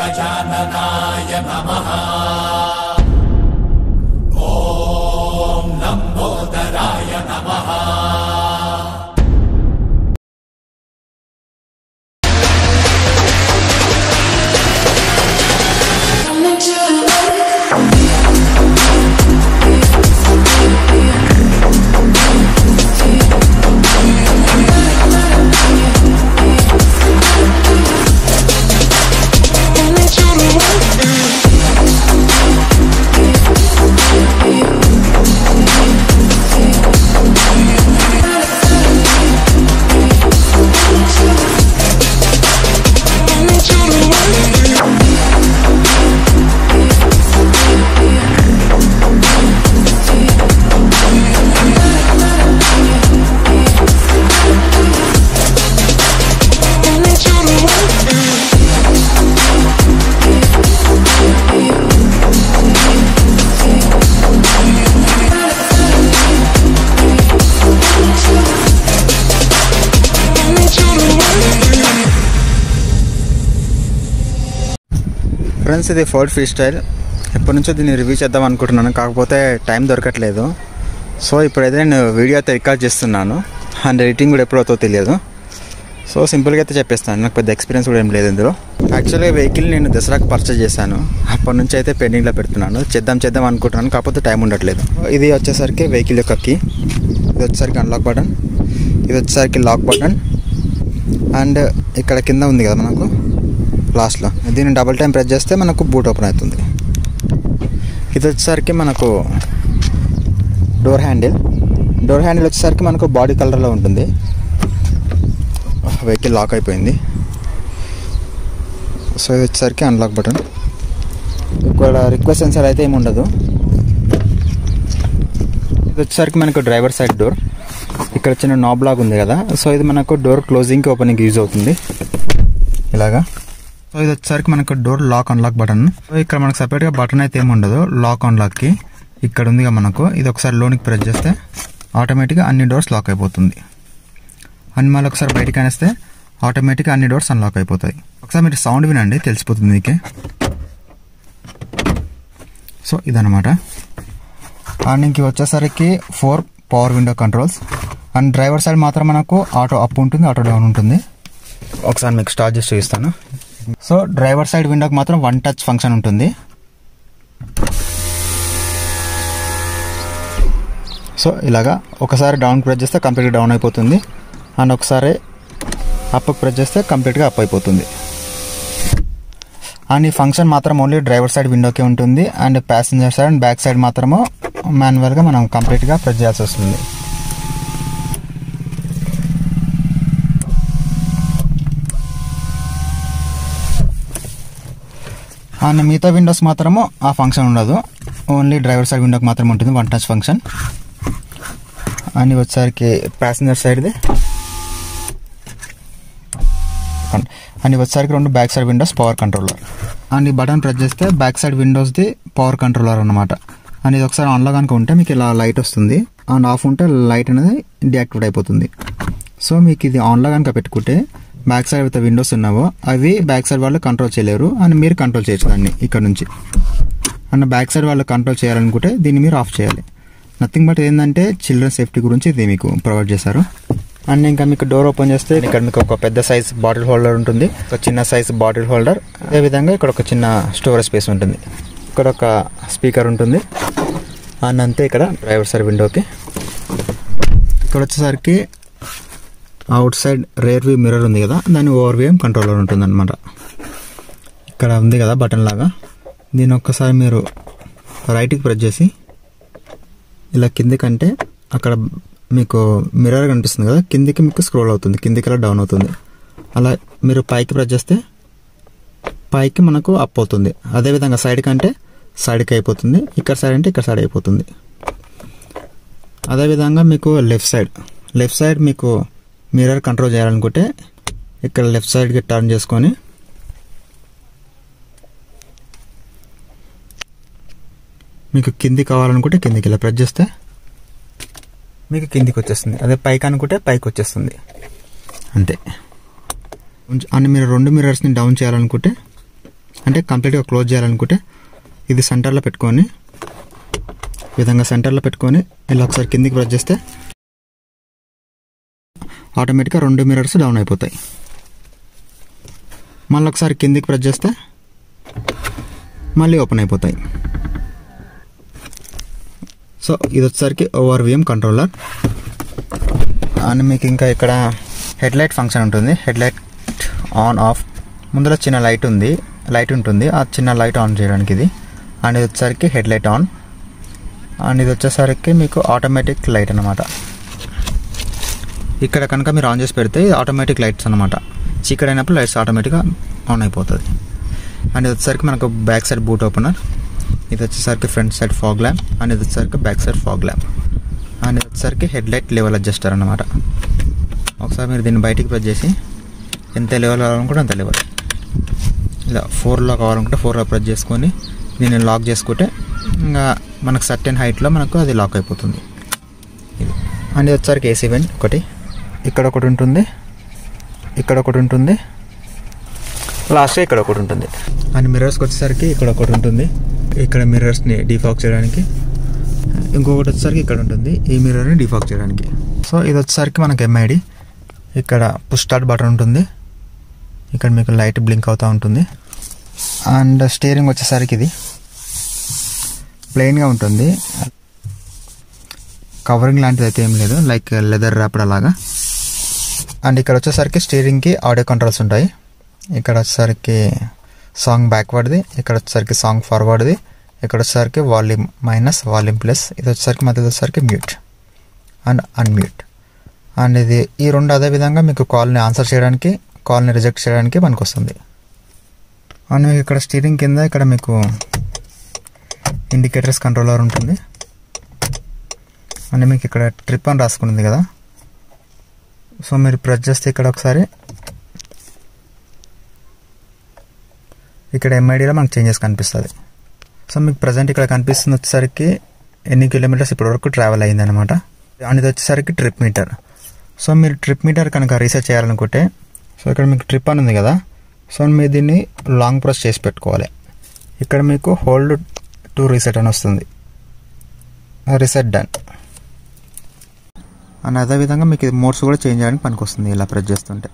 गजाननाय नमः ॐ लम्बोदराय नमः ఫ్రెండ్స్ ఇది ఫోర్డ్ ఫ్రీ స్టైల్ ఎప్పటి నుంచో దీన్ని రివ్యూ చేద్దాం అనుకుంటున్నాను కాకపోతే టైం దొరకట్లేదు సో ఇప్పుడైతే నేను వీడియో అయితే రికార్డ్ చేస్తున్నాను అండ్ ఎడిటింగ్ కూడా ఎప్పుడవుతో తెలియదు సో సింపుల్గా అయితే చెప్పేస్తాను నాకు పెద్ద ఎక్స్పీరియన్స్ కూడా ఏం లేదు ఇందులో యాక్చువల్గా వెహికల్ నేను దసరాకు పర్చేజ్ చేశాను అప్పటి నుంచి అయితే పెండింగ్లో పెడుతున్నాను చేద్దాం చేద్దాం అనుకుంటున్నాను కాకపోతే టైం ఉండట్లేదు ఇది వచ్చేసరికి వెహికల్ యొక్క కీ ఇది వచ్చేసరికి అన్లాక్ బటన్ ఇది వచ్చేసరికి లాక్ బటన్ అండ్ ఇక్కడ కింద ఉంది కదా మనకు లాస్ట్లో దీన్ని డబుల్ టైం ప్రెస్ చేస్తే మనకు బూట్ ఓపెన్ అవుతుంది ఇది వచ్చేసరికి మనకు డోర్ హ్యాండిల్ డోర్ హ్యాండిల్ వచ్చేసరికి మనకు బాడీ కలర్లో ఉంటుంది వెహికల్ లాక్ అయిపోయింది సో ఇది వచ్చేసరికి అన్లాక్ బటన్ ఇక్కడ రిక్వెస్ట్ సెన్సర్ అయితే ఏమి ఉండదు ఇది వచ్చేసరికి మనకు డ్రైవర్ సైడ్ డోర్ ఇక్కడ చిన్న నాబ్ లాగ్ ఉంది కదా సో ఇది మనకు డోర్ క్లోజింగ్కి ఓపెనింగ్కి యూజ్ అవుతుంది ఇలాగా సో ఇది వచ్చేసరికి మనకు door lock unlock button so ఇక్కడ మనకు సపరేట్గా బటన్ అయితే ఏమి ఉండదు లాక్ అన్లాక్కి ఇక్కడ ఉందిగా మనకు ఇది ఒకసారి లోనికి ప్రెస్ చేస్తే ఆటోమేటిక్గా అన్ని డోర్స్ లాక్ అయిపోతుంది అండ్ మళ్ళీ ఒకసారి బయటికి అనేస్తే ఆటోమేటిక్గా అన్ని డోర్స్ అన్లాక్ అయిపోతాయి ఒకసారి మీరు సౌండ్ వినండి తెలిసిపోతుంది మీకే సో ఇదనమాట అండ్ ఇంక వచ్చేసరికి four power window controls and driver side మాత్రం మనకు ఆటో అప్ ఉంటుంది ఆటో డౌన్ ఉంటుంది ఒకసారి మీకు స్టార్ట్ చేసి చూపిస్తాను సో డ్రైవర్ సైడ్ విండోకి మాత్రం వన్ టచ్ ఫంక్షన్ ఉంటుంది సో ఇలాగా ఒకసారి డౌన్ ప్రెస్ చేస్తే కంప్లీట్గా డౌన్ అయిపోతుంది అండ్ ఒకసారి అప్ ప్రెస్ చేస్తే కంప్లీట్గా అప్ అయిపోతుంది అండ్ ఈ ఫంక్షన్ మాత్రం ఓన్లీ డ్రైవర్ సైడ్ విండోకే ఉంటుంది and passenger side and back side మాత్రము మాన్యువల్గా మనం కంప్లీట్గా ప్రెస్ చేయాల్సి వస్తుంది అండ్ మిగతా విండోస్ మాత్రము ఆ ఫంక్షన్ ఉండదు ఓన్లీ డ్రైవర్ సైడ్ విండోకి మాత్రం ఉంటుంది వన్ టచ్ ఫంక్షన్ అని వచ్చేసరికి ప్యాసింజర్ సైడ్ది అండ్ వచ్చేసరికి రెండు back side windows power controller and ఈ బటన్ ప్రెస్ చేస్తే బ్యాక్ సైడ్ విండోస్ది పవర్ కంట్రోలర్ అనమాట అండ్ ఇది ఒకసారి ఆన్లో కనుక ఉంటే మీకు ఇలా లైట్ వస్తుంది అండ్ ఆఫ్ ఉంటే లైట్ అనేది డియాక్టివేట్ అయిపోతుంది సో మీకు ఇది ఆన్లో కనుక పెట్టుకుంటే బ్యాక్ సైడ్ అయితే విండోస్ ఉన్నావో అవి బ్యాక్ సైడ్ వాళ్ళు కంట్రోల్ చేయలేరు అండ్ మీరు కంట్రోల్ చేయొచ్చు దాన్ని ఇక్కడ నుంచి అండ్ బ్యాక్ సైడ్ వాళ్ళు కంట్రోల్ చేయాలనుకుంటే దీన్ని మీరు ఆఫ్ చేయాలి నథింగ్ బట్ ఏంటంటే చిల్డ్రన్ సేఫ్టీ గురించి ఇది మీకు ప్రొవైడ్ చేశారు అండ్ ఇంకా మీకు డోర్ ఓపెన్ చేస్తే ఇక్కడ మీకు ఒక పెద్ద సైజ్ బాటిల్ హోల్డర్ ఉంటుంది ఒక చిన్న సైజ్ బాటిల్ హోల్డర్ అదేవిధంగా ఇక్కడ ఒక చిన్న స్టోరేజ్ స్పేస్ ఉంటుంది ఇక్కడ ఒక స్పీకర్ ఉంటుంది అండ్ అంతే ఇక్కడ డ్రైవర్ సైడ్ విండోకి ఇక్కడ వచ్చేసరికి outside rear view mirror ఉంది కదా దాని ఓవర్ వ్యూ కంట్రోలర్ ఉంటుంది అనమాట ఇక్కడ ఉంది కదా బటన్ లాగా దీని ఒక్కసారి మీరు రైట్కి ప్రెస్ చేసి ఇలా కిందికంటే అక్కడ మీకు మిర్రర్ కనిపిస్తుంది కదా కిందికి మీకు స్క్రోల్ అవుతుంది కిందికి అలా డౌన్ అవుతుంది అలా మీరు పైకి ప్రెస్ చేస్తే పైకి మనకు అప్ అవుతుంది అదేవిధంగా సైడ్ కంటే సైడ్కి అయిపోతుంది ఇక్కడ సైడ్ అంటే ఇక్కడ సైడ్ అయిపోతుంది అదేవిధంగా మీకు లెఫ్ట్ సైడ్ లెఫ్ట్ సైడ్ మీకు మిర్రర్ కంట్రోల్ చేయాలనుకుంటే ఇక్కడ లెఫ్ట్ సైడ్కి టర్న్ చేసుకొని మీకు కింది కావాలనుకుంటే కిందికి ఇలా ప్రెస్ చేస్తే మీకు కిందికి వచ్చేస్తుంది అదే పైకి అనుకుంటే పైకి వచ్చేస్తుంది అంతే కొంచెం- అని మీరు రెండు మిర్రర్స్ని డౌన్ చేయాలనుకుంటే అంటే కంప్లీట్గా క్లోజ్ చేయాలనుకుంటే ఇది సెంటర్లో పెట్టుకొని ఈ విధంగా సెంటర్లో పెట్టుకొని ఇలా ఒకసారి కిందికి ప్రెస్ చేస్తే ఆటోమేటిక్గా రెండు మిరర్స్ డౌన్ అయిపోతాయి మళ్ళీ ఒకసారి కిందికి ప్రెస్ చేస్తే మళ్ళీ ఓపెన్ అయిపోతాయి సో ఇది వచ్చేసరికి ఓవర్ విఎం కంట్రోలర్ అండ్ మీకు ఇంకా ఇక్కడ హెడ్ లైట్ ఫంక్షన్ ఉంటుంది హెడ్ లైట్ ఆన్ ఆఫ్ ముందులో చిన్న లైట్ ఉంది లైట్ ఉంటుంది ఆ చిన్న లైట్ ఆన్ చేయడానికి ఇది అండ్ ఇది వచ్చేసరికి హెడ్ లైట్ ఆన్ అండ్ ఇది వచ్చేసరికి మీకు ఆటోమేటిక్ లైట్ అనమాట ఇక్కడ కనుక మీరు ఆన్ చేసి పెడితే ఇది ఆటోమేటిక్ లైట్స్ అనమాట చీకటి అయినప్పుడు లైట్స్ ఆటోమేటిక్గా ఆన్ అయిపోతుంది అండ్ ఇది వచ్చేసరికి మనకు బ్యాక్ సైడ్ బూట్ ఓపెనర్ ఇది వచ్చేసరికి front side fog lamp and ఇది వచ్చేసరికి back side fog lamp and ఇది వచ్చేసరికి హెడ్ లైట్ లెవెల్ అడ్జస్టర్ అనమాట ఒకసారి మీరు దీన్ని బయటికి ప్రెస్ చేసి ఎంత లెవెల్ కావాలనుకుంటే అంత లెవెల్ ఇలా ఫోర్లో కావాలనుకుంటే ఫోర్లో ప్రెస్ చేసుకొని దీన్ని లాక్ చేసుకుంటే ఇంకా మనకు సర్టెన్ హైట్లో మనకు అది లాక్ అయిపోతుంది ఇది అండ్ ఇది వచ్చేసరికి ఏసీ వెంట్ ఒకటి ఇక్కడ ఒకటి ఉంటుంది ఇక్కడ ఒకటి ఉంటుంది లాస్ట్గా ఇక్కడ ఒకటి ఉంటుంది అండ్ మిర్రర్స్కి వచ్చేసరికి ఇక్కడ ఒకటి ఉంటుంది ఇక్కడ మిర్రర్స్ని డిఫాక్ చేయడానికి ఇంకొకటి వచ్చేసరికి ఇక్కడ ఉంటుంది ఈ మిర్రర్ని డిఫాక్ చేయడానికి సో ఇది వచ్చేసరికి మనకి ఎంఐడి ఇక్కడ పుష్ స్టార్ట్ బటన్ ఉంటుంది ఇక్కడ మీకు లైట్ బ్లింక్ అవుతూ ఉంటుంది అండ్ స్టీరింగ్ వచ్చేసరికి ఇది ప్లెయిన్గా ఉంటుంది కవరింగ్ లాంటిది అయితే ఏం లేదు లైక్ లెదర్ ర్యాప్డ్ అలాగా అండ్ ఇక్కడ వచ్చేసరికి స్టీరింగ్కి ఆడియో కంట్రోల్స్ ఉంటాయి ఇక్కడ వచ్చేసరికి సాంగ్ బ్యాక్వర్డ్ది ఇక్కడ వచ్చేసరికి సాంగ్ ఫార్వర్డ్ది ఇక్కడ వచ్చేసరికి వాల్యూమ్ మైనస్ వాల్యూమ్ ప్లస్ ఇది వచ్చేసరికి మధ్యలో వచ్చేసరికి మ్యూట్ అండ్ అన్మ్యూట్ అండ్ ఇది ఈ రెండు అదే విధంగా మీకు కాల్ని ఆన్సర్ చేయడానికి కాల్ని రిజెక్ట్ చేయడానికి మనకు వస్తుంది అండ్ ఇక్కడ స్టీరింగ్ కింద ఇక్కడ మీకు ఇండికేటర్స్ కంట్రోలర్ ఉంటుంది అండ్ మీకు ఇక్కడ ట్రిప్ అని రాసుకుంటుంది కదా సో మీరు ప్రెస్ చేస్తే ఇక్కడ ఒకసారి ఇక్కడ ఎంఐడిలో మనకు చేంజెస్ కనిపిస్తుంది సో మీకు ప్రజెంట్ ఇక్కడ కనిపిస్తుంది వచ్చేసరికి ఎన్ని కిలోమీటర్స్ ఇప్పటివరకు ట్రావెల్ అయిందనమాట అండ్ ఇది వచ్చేసరికి ట్రిప్ మీటర్ సో మీరు ట్రిప్ మీటర్ కనుక రీసెర్చ్ చేయాలనుకుంటే సో ఇక్కడ మీకు ట్రిప్ అని ఉంది కదా సో మీరు దీన్ని లాంగ్ ప్రెస్ చేసి పెట్టుకోవాలి ఇక్కడ మీకు హోల్డ్ టు రీసెట్ అని వస్తుంది రీసెట్ డన్ అండ్ అదేవిధంగా మీకు ఇది మోడ్స్ కూడా చేంజ్ చేయడానికి పనికి వస్తుంది ఇలా ప్రెస్ చేస్తుంటే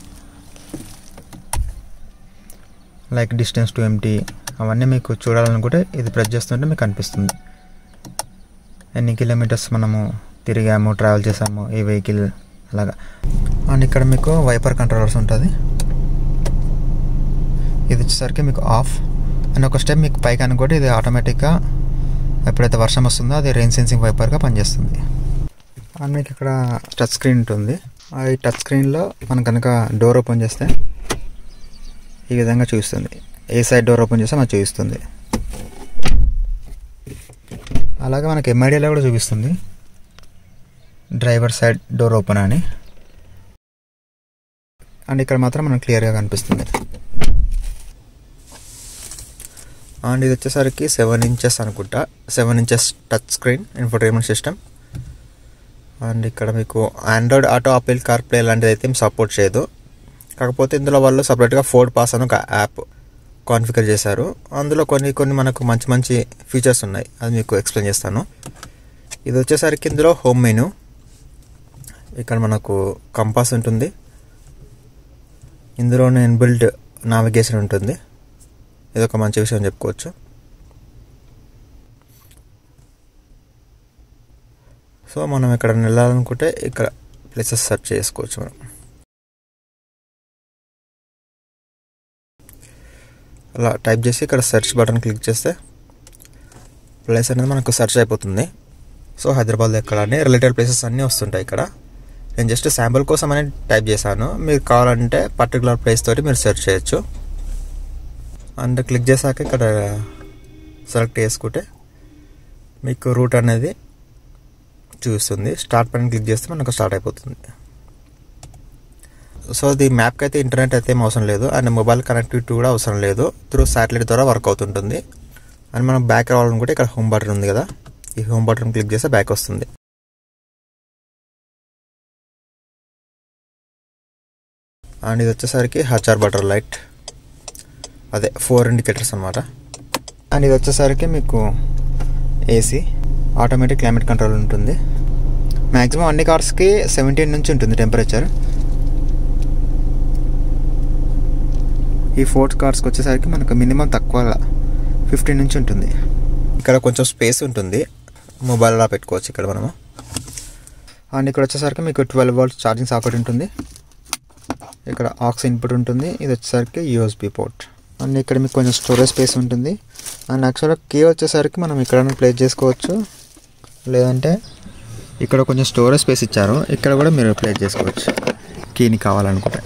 లైక్ డిస్టెన్స్ టు ఎంటీ అవన్నీ మీకు చూడాలనుకుంటే ఇది ప్రెస్ చేస్తుంటే మీకు అనిపిస్తుంది ఎన్ని కిలోమీటర్స్ మనము తిరిగాము ట్రావెల్ చేసాము ఈ వెహికల్ అలాగా అండ్ ఇక్కడ మీకు వైపర్ కంట్రోలర్స్ ఉంటుంది ఇది వచ్చేసరికి మీకు ఆఫ్ అండ్ ఒక స్టెప్ మీకు పైకి అనుకోండి ఇది ఆటోమేటిక్గా ఎప్పుడైతే వర్షం వస్తుందో అది రెయిన్ సెన్సింగ్ వైపర్గా పనిచేస్తుంది అండ్ మీకు ఇక్కడ టచ్ స్క్రీన్ ఉంటుంది ఆ ఈ టచ్ స్క్రీన్లో మనం కనుక డోర్ ఓపెన్ చేస్తే ఈ విధంగా చూస్తుంది ఏ సైడ్ డోర్ ఓపెన్ చేస్తే మనకు చూపిస్తుంది అలాగే మనకి ఎంఐడిలో కూడా చూపిస్తుంది డ్రైవర్ సైడ్ డోర్ ఓపెన్ అని అండ్ ఇక్కడ మాత్రం మనకు క్లియర్గా కనిపిస్తుంది అండ్ ఇది వచ్చేసరికి సెవెన్ ఇంచెస్ అనుకుంటా seven inches touch screen infotainment system and ఇక్కడ మీకు Android Auto Apple CarPlay లాంటిది అయితే సపోర్ట్ చేయదు కాకపోతే ఇందులో వాళ్ళు సపరేట్గా ఫోర్డ్ పాస్ అని ఒక యాప్ కాన్ఫిగర్ చేశారు అందులో కొన్ని కొన్ని మనకు మంచి మంచి ఫీచర్స్ ఉన్నాయి అది మీకు ఎక్స్ప్లెయిన్ చేస్తాను ఇది వచ్చేసరికి ఇందులో హోమ్ మెనూ ఇక్కడ మనకు కంపాస్ ఉంటుంది ఇందులోనే ఇన్బిల్డ్ నావిగేషన్ ఉంటుంది ఇది ఒక మంచి విషయం చెప్పుకోవచ్చు సో మనం ఇక్కడ వెళ్ళాలనుకుంటే ఇక్కడ ప్లేసెస్ సెర్చ్ చేసుకోవచ్చు మనం అలా టైప్ చేసి ఇక్కడ సెర్చ్ బటన్ క్లిక్ చేస్తే ప్లేస్ అనేది మనకు సెర్చ్ అయిపోతుంది సో హైదరాబాద్లో ఎక్కడ అని రిలేటెడ్ ప్లేసెస్ అన్నీ వస్తుంటాయి ఇక్కడ నేను జస్ట్ శాంపుల్ కోసం అని టైప్ చేశాను మీరు కావాలంటే పర్టికులర్ ప్లేస్ తోటి మీరు సెర్చ్ చేయొచ్చు అండ్ క్లిక్ చేశాక ఇక్కడ సెలెక్ట్ చేసుకుంటే మీకు రూట్ అనేది చూస్తుంది స్టార్ట్ పైన క్లిక్ చేస్తే మనకు స్టార్ట్ అయిపోతుంది సో ఇది మ్యాప్కి అయితే ఇంటర్నెట్ అయితే ఏం అవసరం లేదు అండ్ మొబైల్ కనెక్టివిటీ కూడా అవసరం లేదు త్రూ శాటిలైట్ ద్వారా వర్క్ అవుతుంటుంది అండ్ మనం బ్యాక్ రావాలనుకుంటే ఇక్కడ హోమ్ బటన్ ఉంది కదా ఈ హోమ్ బటన్ క్లిక్ చేస్తే బ్యాక్ వస్తుంది అండ్ ఇది వచ్చేసరికి హచార్ బటర్ లైట్ అదే ఫోర్ ఇండికేటర్స్ అనమాట అండ్ ఇది వచ్చేసరికి మీకు ఏసీ ఆటోమేటిక్ క్లైమేట్ కంట్రోల్ ఉంటుంది మ్యాక్సిమం అన్ని కార్స్కి సెవెంటీన్ నుంచి ఉంటుంది టెంపరేచర్ ఈ ఫోర్త్ కార్స్కి వచ్చేసరికి మనకు మినిమం తక్కువ ఫిఫ్టీన్ నుంచి ఉంటుంది ఇక్కడ కొంచెం స్పేస్ ఉంటుంది మొబైల్లో పెట్టుకోవచ్చు ఇక్కడ మనము అండ్ ఇక్కడ వచ్చేసరికి మీకు ట్వెల్వ్ వోల్ట్ ఛార్జింగ్ సాకెట్ ఉంటుంది ఇక్కడ ఆక్స్ ఇన్పుట్ ఉంటుంది ఇది వచ్చేసరికి యూఎస్బి పోర్ట్ అండ్ ఇక్కడ మీకు కొంచెం స్టోరేజ్ స్పేస్ ఉంటుంది అండ్ యాక్చువల్గా కీ వచ్చేసరికి మనం ఇక్కడ ప్లేస్ చేసుకోవచ్చు లేదంటే ఇక్కడ కొంచెం స్టోరేజ్ స్పేస్ ఇచ్చారు ఇక్కడ కూడా మీరు ప్లేస్ చేసుకోవచ్చు కీని కావాలనుకుంటే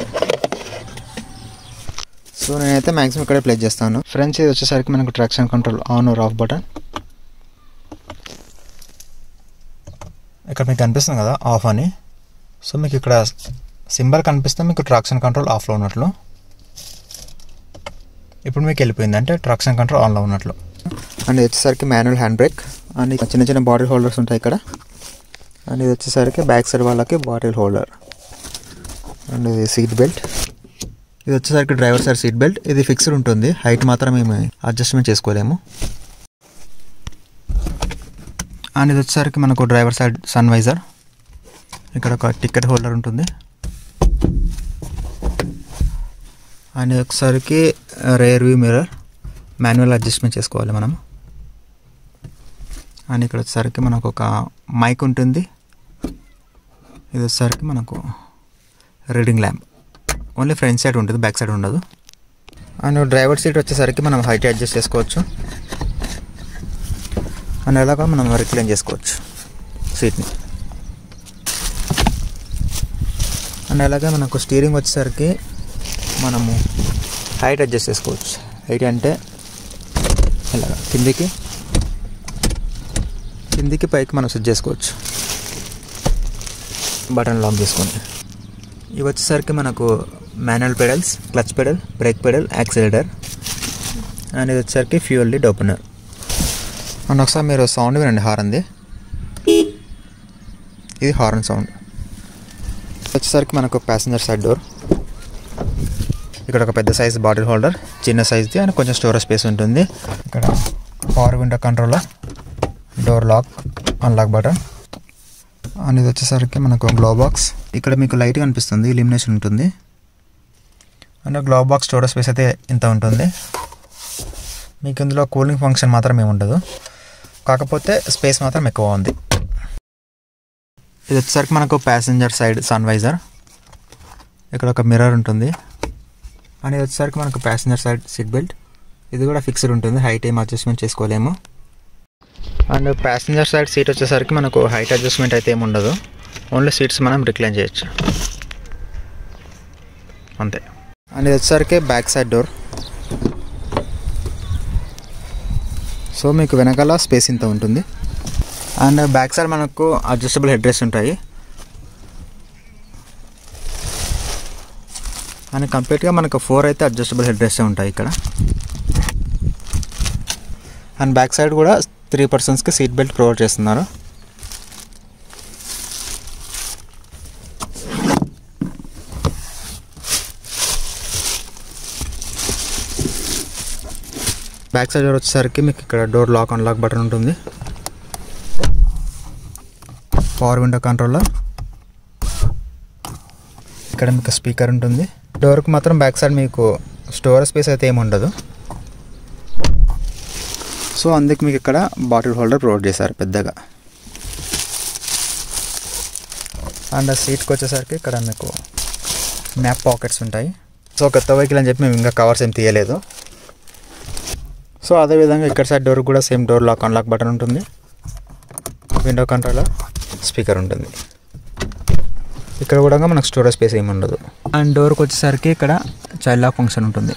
సో నేనైతే మ్యాక్సిమం ఇక్కడే ప్లేస్ చేస్తాను ఫ్రెండ్స్ ఇది వచ్చేసరికి మనకు traction control on or off button ఇక్కడ మీకు కనిపిస్తుంది కదా ఆఫ్ అని సో మీకు ఇక్కడ సింబల్ కనిపిస్తే మీకు ట్రాక్షన్ కంట్రోల్ ఆఫ్లో ఉన్నట్లు ఇప్పుడు మీకు వెళ్ళిపోయింది అంటే ట్రాక్షన్ కంట్రోల్ ఆన్లో ఉన్నట్లు అండ్ ఇది వచ్చేసరికి మాన్యువల్ హ్యాండ్ బ్రేక్ అండ్ ఇక్కడ చిన్న చిన్న బాటిల్ హోల్డర్స్ ఉంటాయి ఇక్కడ అండ్ ఇది వచ్చేసరికి బ్యాక్ సైడ్ వాళ్ళకి బాటిల్ హోల్డర్ అండ్ ఇది సీట్ బెల్ట్ ఇది వచ్చేసరికి డ్రైవర్ సైడ్ సీట్ బెల్ట్ ఇది ఫిక్స్డ్ ఉంటుంది హైట్ మాత్రం మేము అడ్జస్ట్మెంట్ చేసుకోలేము అండ్ ఇది వచ్చేసరికి మనకు డ్రైవర్ సైడ్ సన్ వైజర్ ఇక్కడ ఒక టికెట్ హోల్డర్ ఉంటుంది అండ్ ఇది ఒకసారికి rear view mirror manual adjustment చేసుకోవాలి మనం అండ్ ఇక్కడ వచ్చేసరికి మనకు ఒక మైక్ ఉంటుంది ఇది వచ్చేసరికి మనకు reading lamp only front side ఉంటుంది బ్యాక్ సైడ్ ఉండదు అండ్ డ్రైవర్ సీట్ వచ్చేసరికి మనం హైట్ అడ్జస్ట్ చేసుకోవచ్చు అండ్ ఎలాగా మనం రిక్లైన్ చేసుకోవచ్చు సీట్ని అండ్ అలాగే మనకు స్టీరింగ్ వచ్చేసరికి మనము హైట్ అడ్జస్ట్ చేసుకోవచ్చు హైట్ అంటే ఇలాగా కిందికి కిందికి పైకి మనం సెట్ చేసుకోవచ్చు బటన్ లాక్ చేసుకొని ఇవి వచ్చేసరికి మనకు manual pedals clutch pedal brake pedal accelerator and ఇది వచ్చేసరికి ఫ్యూయల్ లిడ్ ఓపెనర్ అండ్ ఒకసారి మీరు సౌండ్ వినండి హార్న్ది ఇది హార్న్ సౌండ్ వచ్చేసరికి మనకు ప్యాసింజర్ సైడ్ డోర్ ఇక్కడ ఒక పెద్ద సైజ్ బాటిల్ హోల్డర్ చిన్న సైజ్ది అండ్ కొంచెం స్టోరేజ్ స్పేస్ ఉంటుంది ఇక్కడ power window controller door lock unlock button and ఇది వచ్చేసరికి మనకు గ్లో బాక్స్ ఇక్కడ మీకు లైట్ కనిపిస్తుంది ఇలిమినేషన్ ఉంటుంది and glove box storage space అయితే ఇంత ఉంటుంది మీకు ఇందులో కూలింగ్ ఫంక్షన్ మాత్రం ఏమి ఉండదు కాకపోతే స్పేస్ మాత్రం ఎక్కువ ఉంది ఇది వచ్చేసరికి మనకు ప్యాసింజర్ సైడ్ సన్ వైజర్ ఇక్కడ ఒక మిర్రర్ ఉంటుంది అండ్ ఇది వచ్చేసరికి మనకు ప్యాసింజర్ సైడ్ సీట్ బెల్ట్ ఇది కూడా ఫిక్స్డ్ ఉంటుంది హైట్ ఏం అడ్జస్ట్మెంట్ చేసుకోలేము అండ్ ప్యాసింజర్ సైడ్ సీట్ వచ్చేసరికి మనకు హైట్ అడ్జస్ట్మెంట్ అయితే ఏమి ఉండదు ఓన్లీ సీట్స్ మనం రిక్లైన్ చేయొచ్చు అంతే అండ్ ఇది వచ్చేసరికి బ్యాక్ సైడ్ డోర్ సో మీకు వెనకాల స్పేస్ ఇంత ఉంటుంది అండ్ బ్యాక్ సైడ్ మనకు అడ్జస్టబుల్ హెడ్ రెస్ట్ ఉంటాయి అండ్ కంప్లీట్గా మనకు ఫోర్ అయితే అడ్జస్టబుల్ హెడ్ రెస్ట్ ఉంటాయి ఇక్కడ అండ్ బ్యాక్ సైడ్ కూడా త్రీ పర్సన్స్కి సీట్ బెల్ట్ ప్రొవైడ్ చేస్తున్నారు బ్యాక్ సైడ్ డోర్ వచ్చేసరికి మీకు ఇక్కడ డోర్ లాక్ అన్లాక్ బటన్ ఉంటుంది పవర్ విండో కంట్రోలర్ ఇక్కడ మీకు స్పీకర్ ఉంటుంది డోర్కి మాత్రం బ్యాక్ సైడ్ మీకు స్టోరేజ్ స్పేస్ అయితే ఏమి ఉండదు సో అందుకు మీకు ఇక్కడ బాటిల్ హోల్డర్ ప్రొవైడ్ చేశారు పెద్దగా అండ్ సీట్కి వచ్చేసరికి ఇక్కడ మీకు మ్యాప్ పాకెట్స్ ఉంటాయి సో కొత్త వెహికల్ అని చెప్పి మేము ఇంకా కవర్స్ ఏం తీయలేదు సో అదేవిధంగా ఇక్కడ సైడ్ డోర్ కూడా same door lock unlock button ఉంటుంది విండో కంట్రోలర్ స్పీకర్ ఉంటుంది ఇక్కడ కూడా మనకు స్టోరేజ్ స్పేస్ ఏమి ఉండదు అండ్ డోర్కి వచ్చేసరికి ఇక్కడ చైల్డ్ లాక్ ఫంక్షన్ ఉంటుంది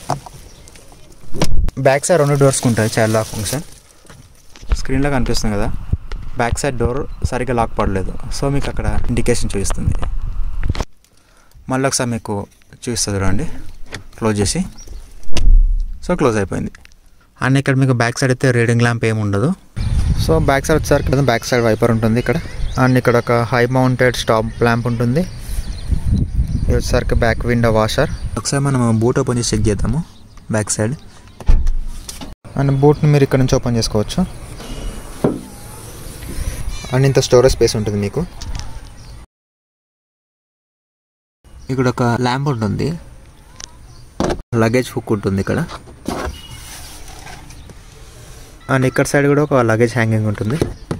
బ్యాక్ సైడ్ రెండు డోర్స్కి ఉంటాయి చైల్డ్ లాక్ ఫంక్షన్ స్క్రీన్లో కనిపిస్తుంది కదా బ్యాక్ సైడ్ డోర్ సరిగ్గా లాక్ పడలేదు సో మీకు అక్కడ ఇండికేషన్ చూపిస్తుంది మళ్ళీ ఒకసారి మీకు చూపిస్తుంది చూడండి క్లోజ్ చేసి సో క్లోజ్ అయిపోయింది అండ్ ఇక్కడ మీకు బ్యాక్ సైడ్ అయితే రీడింగ్ ల్యాంప్ ఏమి ఉండదు సో బ్యాక్ సైడ్ వచ్చేసరికి బ్యాక్ సైడ్ వైపర్ ఉంటుంది ఇక్కడ అండ్ ఇక్కడ ఒక హై మౌంటెడ్ స్టాప్ ల్యాంప్ ఉంటుంది ఇది వచ్చేసరికి బ్యాక్ విండో వాషర్ ఒకసారి మనం బూట్ ఓపెన్ చేసి చెక్ చేద్దాము బ్యాక్ సైడ్ అండ్ బూట్ని మీరు ఇక్కడ నుంచి ఓపెన్ చేసుకోవచ్చు అండ్ ఇంత స్టోరేజ్ స్పేస్ ఉంటుంది మీకు ఇక్కడ ఒక ల్యాంప్ ఉంటుంది లగేజ్ హుక్ ఉంటుంది ఇక్కడ అండ్ ఇక్కడ సైడ్ కూడా ఒక లగేజ్ హ్యాంగింగ్ ఉంటుంది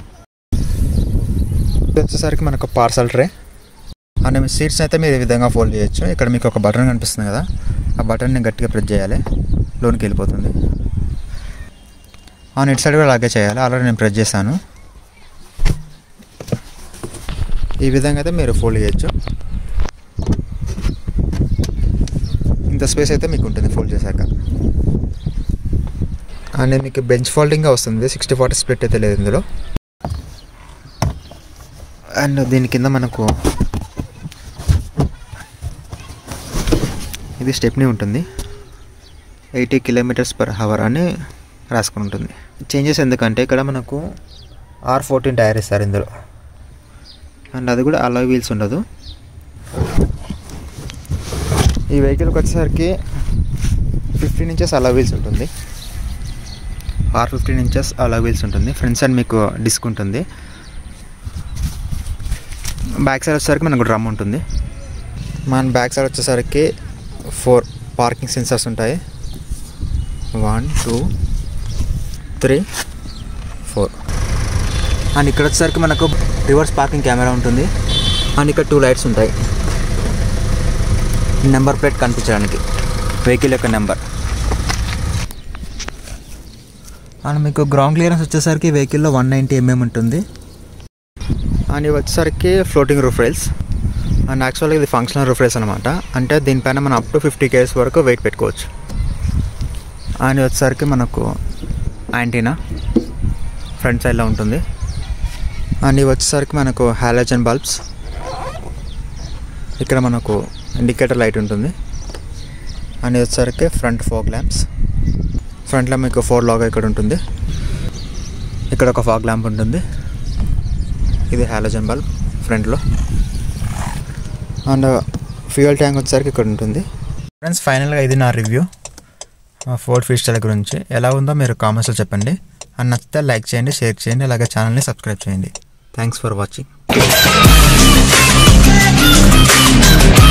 ఇది వచ్చేసరికి మనకు పార్సల్ ట్రే అండ్ మీ సీట్స్ అయితే మీరు ఈ విధంగా ఫోల్డ్ చేయొచ్చు ఇక్కడ మీకు ఒక బటన్ కనిపిస్తుంది కదా ఆ బటన్ని గట్టిగా ప్రెస్ చేయాలి లోన్కి వెళ్ళిపోతుంది అండ్ ఇటు సైడ్ కూడా అలాగే చేయాలి ఆల్రెడీ నేను ప్రెస్ చేశాను ఈ విధంగా అయితే మీరు ఫోల్డ్ చేయొచ్చు ఇంత స్పేస్ అయితే మీకు ఉంటుంది ఫోల్డ్ చేశాక అండ్ మీకు బెంచ్ ఫోల్డింగ్గా వస్తుంది సిక్స్టీ ఫార్టీ స్ప్లిట్ అయితే లేదు ఇందులో అండ్ దీని కింద మనకు ఇది స్టెప్నీ ఉంటుంది ఎయిటీ కిలోమీటర్స్ పర్ హవర్ అని రాసుకుని ఉంటుంది చేంజెస్ ఎందుకంటే ఇక్కడ మనకు ఆర్ ఫోర్టీన్ టైర్ ఇస్తారు ఇందులో అండ్ అది కూడా అలా వీల్స్ ఉండదు ఈ వెహికల్కి వచ్చేసరికి ఫిఫ్టీన్ ఇంచెస్ అలా వీల్స్ ఉంటుంది ఆర్ ఫిఫ్టీన్ ఇంచెస్ అలా వీల్స్ ఉంటుంది ఫ్రంట్ సైడ్ మీకు డిస్క్ ఉంటుంది బ్యాక్ సైడ్ వచ్చేసరికి మనకు డ్రమ్ ఉంటుంది మన బ్యాక్ సైడ్ వచ్చేసరికి ఫోర్ పార్కింగ్ సెన్సర్స్ ఉంటాయి one two three four and ఇక్కడ వచ్చేసరికి మనకు రివర్స్ పార్కింగ్ కెమెరా ఉంటుంది అండ్ ఇక్కడ టూ లైట్స్ ఉంటాయి నెంబర్ ప్లేట్ కనిపించడానికి వెహికల్ యొక్క నెంబర్ అండ్ మీకు గ్రౌండ్ క్లియరెన్స్ వచ్చేసరికి వెహికల్లో వన్ నైంటీ ఎంఎం ఉంటుంది అండ్ ఇవి వచ్చేసరికి ఫ్లోటింగ్ రూఫ్ రైల్స్ అండ్ యాక్చువల్గా ఇది ఫంక్షనల్ రూఫ్ రైల్స్ అనమాట అంటే దీనిపైన మనం అప్ టు ఫిఫ్టీ కేస్ వరకు వెయిట్ పెట్టుకోవచ్చు అండ్ ఇది వచ్చేసరికి మనకు యాంటీనా ఫ్రంట్ సైడ్లో ఉంటుంది అండ్ ఇవి వచ్చేసరికి మనకు హాలోజన్ బల్బ్స్ ఇక్కడ మనకు ఇండికేటర్ లైట్ ఉంటుంది అండ్ ఇది వచ్చేసరికి ఫ్రంట్ ఫోగ్ ల్యాంప్స్ ఫ్రంట్లో మీకు ఫోర్ లాగా ఇక్కడ ఉంటుంది ఇక్కడ ఒక ఫాగ్ ల్యాంప్ ఉంటుంది ఇది హాలోజన్ బల్బ్ ఫ్రంట్లో అండ్ ఫ్యూయల్ ట్యాంక్ వచ్చేసరికి ఇక్కడ ఉంటుంది ఫ్రెండ్స్ ఫైనల్గా ఇది నా రివ్యూ ఫోర్డ్ ఫీస్టల్ గురించి ఎలా ఉందో మీరు కామెంట్స్లో చెప్పండి అండ్ నచ్చితే లైక్ చేయండి షేర్ చేయండి అలాగే ఛానల్ని సబ్స్క్రైబ్ చేయండి థ్యాంక్స్ ఫర్ వాచింగ్